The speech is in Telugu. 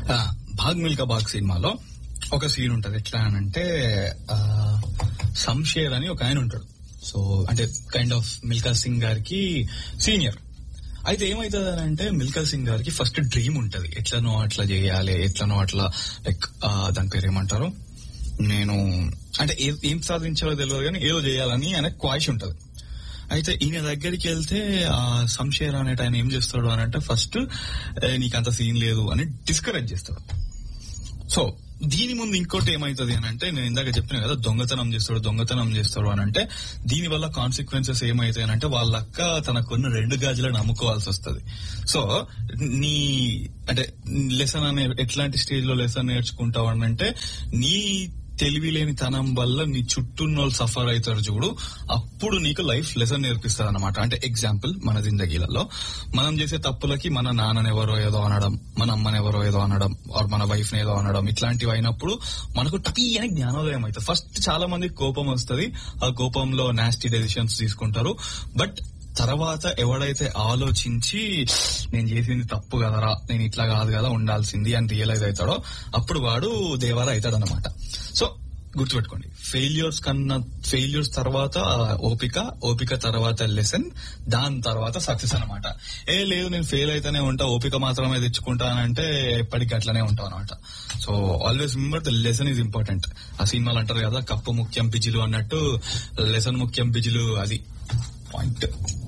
ఆ, భాగ్ మిల్కా భాగ్ సినిమాలో ఒక సీన్ ఉంటది ఎట్లా అని అంటే ఆ, శంషేర్ అని ఒక ఆయన ఉంటాడు సో అంటే కైండ్ ఆఫ్ మిల్కా సింగ్ గారికి సీనియర్ అయితే ఏమైతుంది అని అంటే మిల్కా సింగ్ గారికి ఫస్ట్ డ్రీమ్ ఉంటది ఎట్లనో అట్లా చేయాలి ఎట్లనో అట్లా లైక్ దాని పేరు ఏమంటారు నేను అంటే ఏ- ఏం సాధించాలో తెలియదు కానీ ఏదో చేయాలని ఆయన క్వాయిష్ ఉంటది అయితే ఈయన దగ్గరికి వెళ్తే ఆ సంశయర్ అనేట ఆయన ఏం చేస్తాడు అని అంటే ఫస్ట్ నీకు అంత సీన్ లేదు అని డిస్కరేజ్ చేస్తాడు సో దీని ముందు ఇంకోటి ఏమైతుంది అని అంటే నేను ఇందాక చెప్పిన కదా దొంగతనం చేస్తాడు దొంగతనం చేస్తాడు అని అంటే దీని వల్ల కాన్సిక్వెన్సెస్ ఏమైతాయి అంటే వాళ్ళ అక్క తనకున్న రెండు గాజులను అమ్ముకోవాల్సి వస్తుంది సో నీ అంటే లెసన్ అనే ఎట్లాంటి స్టేజ్ లో లెసన్ నేర్చుకుంటావు అని అంటే నీ తెలివి లేని తనం వల్ల నీ చుట్టూ వాళ్ళు సఫర్ అవుతారు చూడు అప్పుడు నీకు లైఫ్ లెసన్ నేర్పిస్తారు అనమాట అంటే ఎగ్జాంపుల్ మన జిందగీలలో మనం చేసే తప్పులకి మన నాన్ననెవరో ఏదో అనడం మన అమ్మనెవరో ఏదో అనడం ఆర్ మన వైఫ్ ఏదో అనడం ఇట్లాంటివి అయినప్పుడు మనకు టకీ అని జ్ఞానోదయం అవుతుంది ఫస్ట్ చాలా మంది కోపం వస్తుంది ఆ కోపంలో నాస్టీ డెసిషన్స్ తీసుకుంటారు బట్ తర్వాత ఎవడైతే ఆలోచించి నేను చేసింది తప్పు కదరా నేను ఇట్లా కాదు కదా ఉండాల్సింది అని రియలైజ్ అవుతాడో అప్పుడు వాడు దేవర అవుతాడు అనమాట సో గుర్తుపెట్టుకోండి ఫెయిల్యూర్స్ కన్నా ఫెయిల్యూర్స్ తర్వాత ఆ, ఓపిక ఓపిక తర్వాత లెసన్ దాని తర్వాత సక్సెస్ అనమాట ఏ లేదు నేను ఫెయిల్ అయితేనే ఉంటా ఓపిక మాత్రమే తెచ్చుకుంటానంటే ఎప్పటికీ అట్లనే ఉంటాం అనమాట so always remember the lesson is important ఆ సినిమాలు అంటారు కదా కప్పు ముఖ్యం పిజిలు అన్నట్టు లెసన్ ముఖ్యం పిజిలు అది పాయింట్